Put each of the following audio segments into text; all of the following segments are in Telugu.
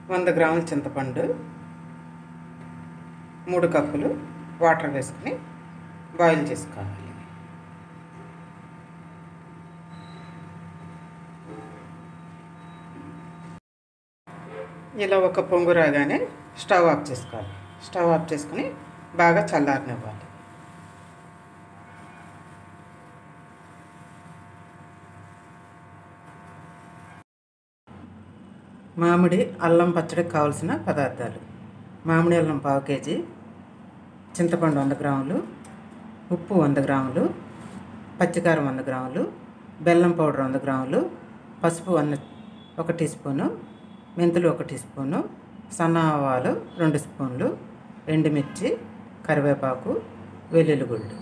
వంద గ్రాముల చింతపండు మూడు కప్పులు వాటర్ వేసుకుని బాయిల్ చేసుకోవాలి ఇలా ఒక పొంగు రాగానే స్టవ్ ఆఫ్ చేసుకోవాలి స్టవ్ ఆఫ్ చేసుకుని బాగా చల్లారనివ్వాలి మామిడి అల్లం పచ్చడికి కావాల్సిన పదార్థాలు మామిడి అల్లం పావు కేజీ చింతపండు వంద గ్రాములు ఉప్పు వంద గ్రాములు పచ్చికారం వంద గ్రాములు బెల్లం పౌడర్ వంద గ్రాములు పసుపు వన్ ఒక టీ స్పూను మెంతులు ఒక టీ స్పూను సన్న ఆవాలు రెండు స్పూన్లు ఎండుమిర్చి కరివేపాకు వెల్లుల్లి గుళ్ళు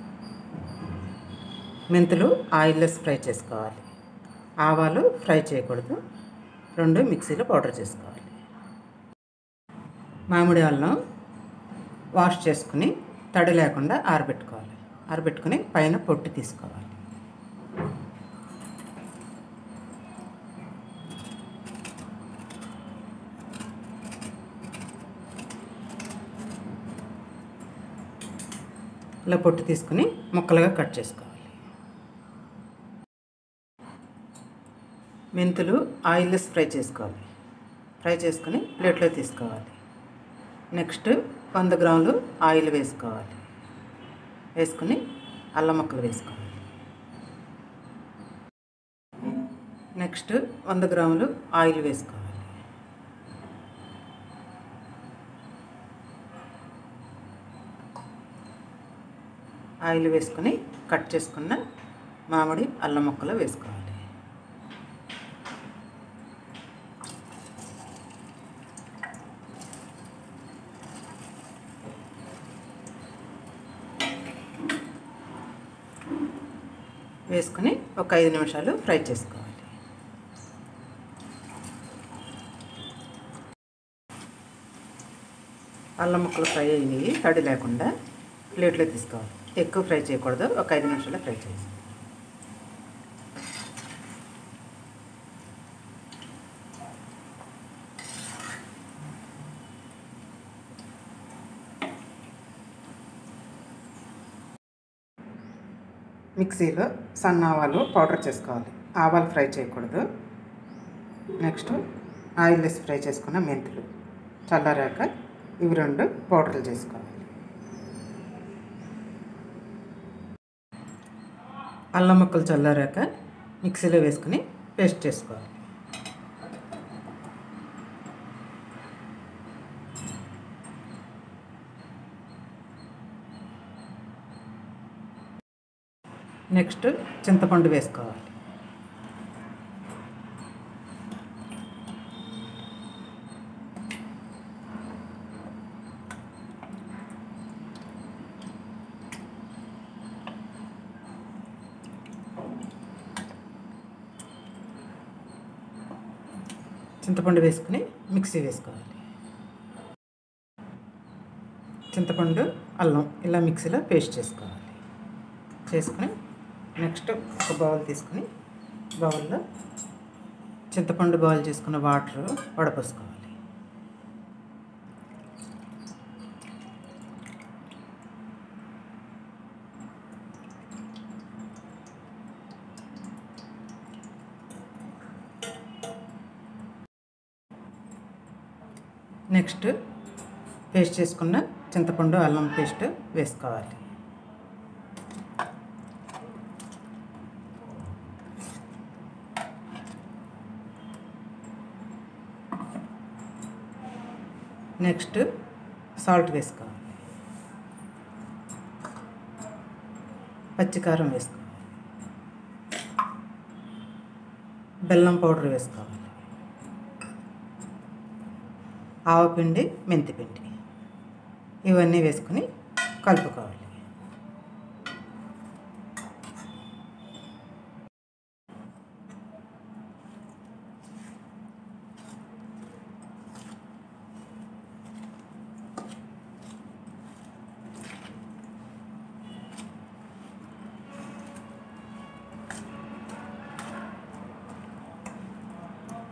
మెంతులు ఆయిల్లెస్ ఫ్రై చేసుకోవాలి ఆవాలు ఫ్రై చేయకూడదు రెండు మిక్సీలో పౌడర్ చేసుకోవాలి మామిడి అల్లం వాష్ చేసుకుని తడి లేకుండా ఆరబెట్టుకోవాలి ఆరబెట్టుకుని పైన పొట్టు తీసుకోవాలి ఇలా పొట్టు తీసుకుని ముక్కలుగా కట్ చేసుకోవాలి మెంతులు ఆయిల్లెస్ ఫ్రై చేసుకోవాలి ఫ్రై చేసుకుని ప్లేట్లో తీసుకోవాలి నెక్స్ట్ వంద గ్రాములు ఆయిల్ వేసుకోవాలి వేసుకుని అల్లం ముక్కలు వేసుకోవాలి నెక్స్ట్ వంద గ్రాములు ఆయిల్ వేసుకోవాలి ఆయిల్ వేసుకొని కట్ చేసుకున్న మామిడి అల్లం ముక్కలు వేసుకోవాలి వేసుకొని ఒక ఐదు నిమిషాలు ఫ్రై చేసుకోవాలి అల్లం ముక్కలు ఫ్రై అయినవి తడి లేకుండా ప్లేట్లో తీసుకోవాలి ఎక్కువ ఫ్రై చేయకూడదు ఒక ఐదు నిమిషాలు ఫ్రై చేసి మిక్సీలో సన్న ఆవాలు పౌడర్ చేసుకోవాలి ఆవాలు ఫ్రై చేయకూడదు నెక్స్ట్ ఆయిల్ వేసి ఫ్రై చేసుకున్న మెంతులు చల్లారాక ఇవి రెండు పౌడర్లు చేసుకోవాలి అల్లం ముక్కలు చల్లారాక మిక్సీలో వేసుకుని పేస్ట్ చేసుకోవాలి నెక్స్ట్ చింతపండు వేసుకోవాలి చింతపండు వేసుకుని మిక్సీ వేసుకోవాలి చింతపండు అల్లం ఇలా మిక్సీలో పేస్ట్ చేసుకోవాలి చేసుకుని నెక్స్ట్ ఒక బౌల్ తీసుకుని బౌల్లో చింతపండు బాయిల్ చేసుకున్న వాటర్ వడపోసుకోవాలి నెక్స్ట్ పేస్ట్ చేసుకున్న చింతపండు అల్లం పేస్ట్ వేసుకోవాలి నెక్స్ట్ సాల్ట్ వేసుకోవాలి పచ్చికారం వేసుకోవాలి బెల్లం పౌడర్ వేసుకోవాలి ఆవపిండి మెంతిపిండి ఇవన్నీ వేసుకుని కలుపుకోవాలి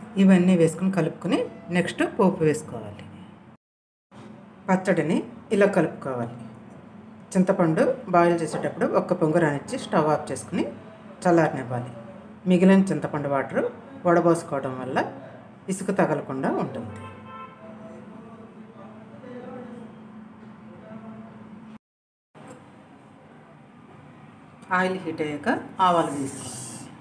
ఇవన్నీ వేసుకుని కలుపుకొని నెక్స్ట్ పోపు వేసుకోవాలి పచ్చడిని ఇలా కలుపుకోవాలి చింతపండు బాయిల్ చేసేటప్పుడు ఒక్క పొంగు రానిచ్చి స్టవ్ ఆఫ్ చేసుకుని చల్లారనివ్వాలి మిగిలిన చింతపండు వాటర్ వడబోసుకోవడం వల్ల ఇసుక తగలకుండా ఉంటుంది ఆయిల్ హీట్ అయ్యాక ఆవాలు వేసుకోవాలి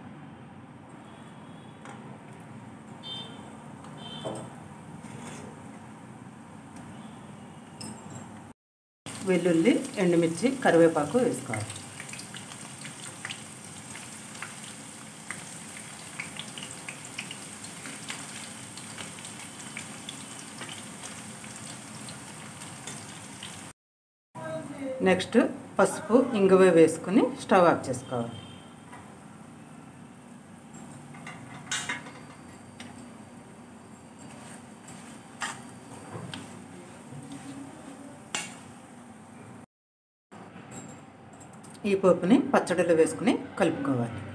వెల్లుల్లి ఎండుమిర్చి కరివేపాకు వేసుకోవాలి నెక్స్ట్ పసుపు ఇంగువ వేసుకుని స్టవ్ ఆఫ్ చేసుకోవాలి ఈ పోపుని పచ్చడిలో వేసుకుని కలుపుకోవాలి